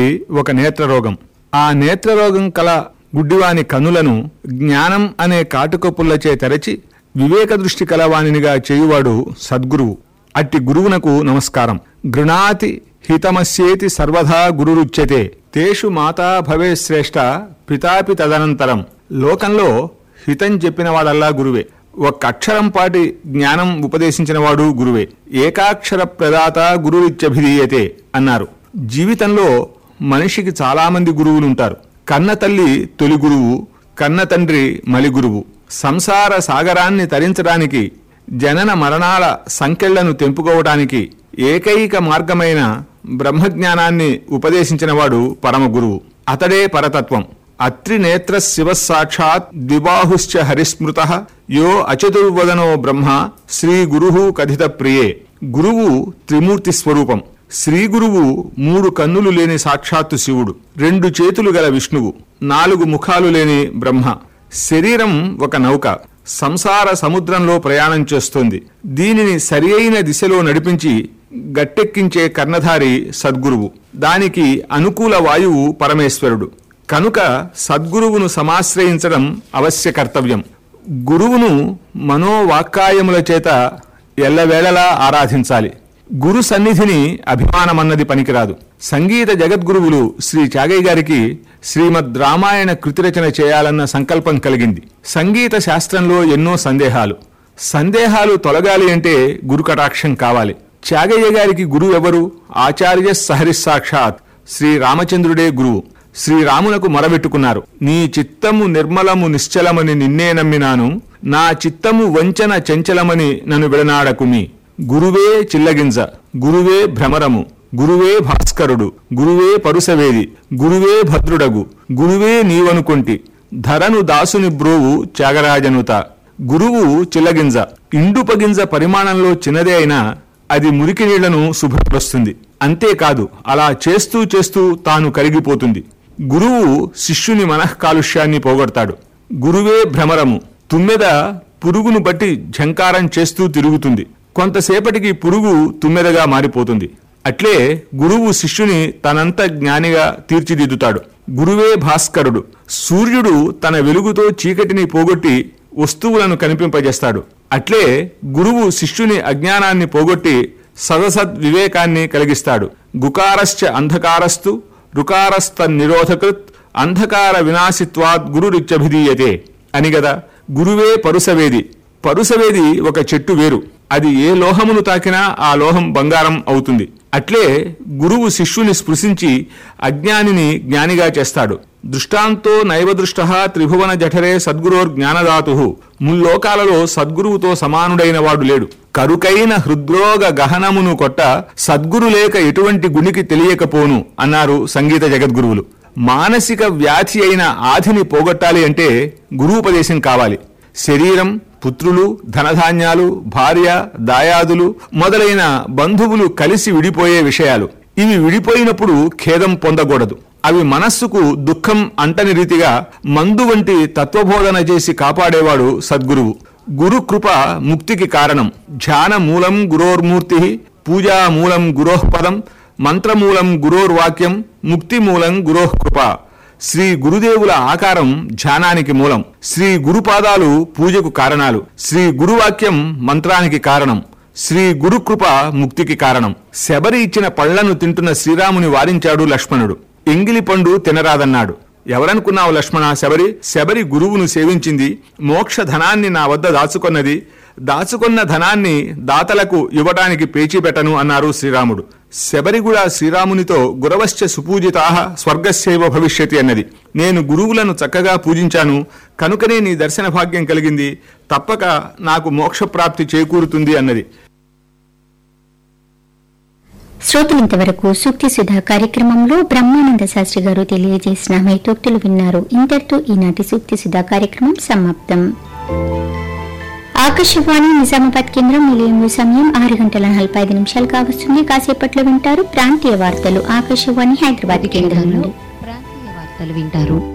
ఉన్నటువంటి ఒక నేత్రరోగం ఆ నేత్రరోగం కల గుడ్డివాని కన్నులను జ్ఞానం అనే కాటుక పుల్లచే తెరచి వివేక దృష్టి కలవానినిగా చేయువాడు సద్గురువు అట్టి గురువునకు నమస్కారం గృణాతి హితమస్యేతి సర్వదా గురురుచ్యతే తేషు మాతా భవే శ్రేష్ట పితాపి తదనంతరం లోకంలో హితం చెప్పిన వాడల్లా గురువే ఒక్క అక్షరం పాటి జ్ఞానం ఉపదేశించిన వాడు గురువే ఏకాక్షర ప్రదాత గురువిత్యభిధీయతే అన్నారు జీవితంలో మనిషికి చాలామంది గురువులుంటారు కన్న తల్లి తొలి గురువు కన్న తండ్రి మలి గురువు సంసార సాగరాన్ని తరించడానికి జనన మరణాల సంకెళ్లను తెంపుకోవడానికి ఏకైక మార్గమైన బ్రహ్మజ్ఞానాన్ని ఉపదేశించినవాడు పరమ గురువు అతడే పరతత్వం అత్రి నేత్ర శివ సాక్షాత్ ద్విబాహుశ్చ హరిస్మృత యో అచతుర్వదనో బ్రహ్మ శ్రీ గురు కథిత ప్రియే గురువు త్రిమూర్తి స్వరూపం శ్రీ గురువు మూడు కన్నులు లేని సాక్షాత్తు శివుడు రెండు చేతులు గల విష్ణువు నాలుగు ముఖాలు లేని బ్రహ్మ శరీరం ఒక నౌక సంసార సముద్రంలో ప్రయాణం చేస్తోంది దీనిని సరి అయిన దిశలో నడిపించి గట్టెక్కించే కర్ణధారి సద్గురువు దానికి అనుకూల వాయువు పరమేశ్వరుడు కనుక సద్గురువును సమాశ్రయించడం అవశ్య కర్తవ్యం గురువును మనోవాక్కాయముల చేత ఎల్లవేళలా ఆరాధించాలి గురు సన్నిధిని అభిమానమన్నది పనికిరాదు సంగీత జగద్గురువులు శ్రీ చాగయ్య గారికి శ్రీమద్ రామాయణ కృతిరచన చేయాలన్న సంకల్పం కలిగింది సంగీత శాస్త్రంలో ఎన్నో సందేహాలు సందేహాలు తొలగాలి అంటే గురు కటాక్షం కావాలి త్యాగయ్య గారికి గురువు ఎవరు ఆచార్య సహరి సాక్షాత్ శ్రీ రామచంద్రుడే గురువు శ్రీరామునకు మొరబెట్టుకున్నారు నీ చిత్తము నిర్మలము నిశ్చలమని నిన్నే నమ్మినాను నా చిత్తము వంచన చంచలమని నన్ను విడనాడకుమి గురువే చిల్లగింజ గురువే భ్రమరము గురువే భాస్కరుడు గురువే పరుసవేది గురువే భద్రుడగు గురువే నీవనుకొంటి ధరను దాసుని బ్రోవు త్యాగరాజనుత గురువు చిల్లగింజ ఇండుపగింజ పరిమాణంలో చిన్నదే అయినా అది మురికి నీళ్లను శుభ్రపరుస్తుంది అంతేకాదు అలా చేస్తూ చేస్తూ తాను కరిగిపోతుంది గురువు శిష్యుని మనఃకాలుష్యాన్ని పోగొడతాడు గురువే భ్రమరము తుమ్మెద పురుగును బట్టి ఝంకారం చేస్తూ తిరుగుతుంది కొంతసేపటికి పురుగు తుమ్మెదగా మారిపోతుంది అట్లే గురువు శిష్యుని తనంత జ్ఞానిగా తీర్చిదిద్దుతాడు గురువే భాస్కరుడు సూర్యుడు తన వెలుగుతో చీకటిని పోగొట్టి వస్తువులను కనిపింపజేస్తాడు అట్లే గురువు శిష్యుని అజ్ఞానాన్ని పోగొట్టి సదసద్ వివేకాన్ని కలిగిస్తాడు గుకారశ్చ అంధకారస్తు రుకారస్త నిరోధకృత్ అంధకార వినాశిత్వాత్ గురురిత్యభిధీయతే అని గదా గురువే పరుసవేది పరుసవేది ఒక చెట్టు వేరు అది ఏ లోహమును తాకినా ఆ లోహం బంగారం అవుతుంది అట్లే గురువు శిష్యుని స్పృశించి అజ్ఞానిని జ్ఞానిగా చేస్తాడు దృష్టాంతో నైవ దృష్ట త్రిభువన జఠరే సద్గురోర్ జ్ఞానదాతు ముల్లోకాలలో సద్గురువుతో సమానుడైన వాడు లేడు కరుకైన హృద్రోగ గహనమును కొట్ట సద్గురు లేక ఎటువంటి గుణికి తెలియకపోను అన్నారు సంగీత జగద్గురువులు మానసిక వ్యాధి అయిన ఆధిని పోగొట్టాలి అంటే గురూపదేశం కావాలి శరీరం పుత్రులు ధనధాన్యాలు భార్య దాయాదులు మొదలైన బంధువులు కలిసి విడిపోయే విషయాలు ఇవి విడిపోయినప్పుడు ఖేదం పొందకూడదు అవి మనస్సుకు దుఃఖం అంటని రీతిగా మందు వంటి తత్వబోధన చేసి కాపాడేవాడు సద్గురువు గురు కృప ముక్తికి కారణం ధ్యాన మూలం గురోర్మూర్తి పూజా మూలం గురోః పదం మంత్రమూలం గురోర్వాక్యం ముక్తి మూలం గురోః కృప శ్రీ గురుదేవుల ఆకారం ధ్యానానికి మూలం శ్రీ గురుపాదాలు పూజకు కారణాలు శ్రీ గురువాక్యం మంత్రానికి కారణం శ్రీ గురుకృప ముక్తికి కారణం శబరి ఇచ్చిన పళ్లను తింటున్న శ్రీరాముని వారించాడు లక్ష్మణుడు ఎంగిలి పండు తినరాదన్నాడు ఎవరనుకున్నావు లక్ష్మణ శబరి శబరి గురువును సేవించింది మోక్ష ధనాన్ని నా వద్ద దాచుకొన్నది దాచుకున్న ధనాన్ని దాతలకు ఇవ్వటానికి పేచీ పెట్టను అన్నారు శ్రీరాముడు శబరి కూడా శ్రీరామునితో గురవశ్చ సుపూజితాహ స్వర్గస్యైవ భవిష్యతి అన్నది నేను గురువులను చక్కగా పూజించాను కనుకనే నీ దర్శన భాగ్యం కలిగింది తప్పక నాకు మోక్షప్రాప్తి చేకూరుతుంది అన్నది శ్రోతలు ఇంతవరకు సూక్తి సుధా కార్యక్రమంలో బ్రహ్మానంద శాస్త్రి గారు తెలియజేసిన మైతోక్తులు విన్నారు ఇంతటితో ఈనాటి సూక్తి సుధా కార్యక్రమం సమాప్తం ఆకాశవాణి నిజామాబాద్ కేంద్రం నిలయంలో సమయం ఆరు గంటల నలభై ఐదు నిమిషాలు కావస్తుంది కాసేపట్లో వింటారు ప్రాంతీయ వార్తలు ఆకాశవాణి హైదరాబాద్ కేంద్రం నుండి ప్రాంతీయ వార్తలు వింటారు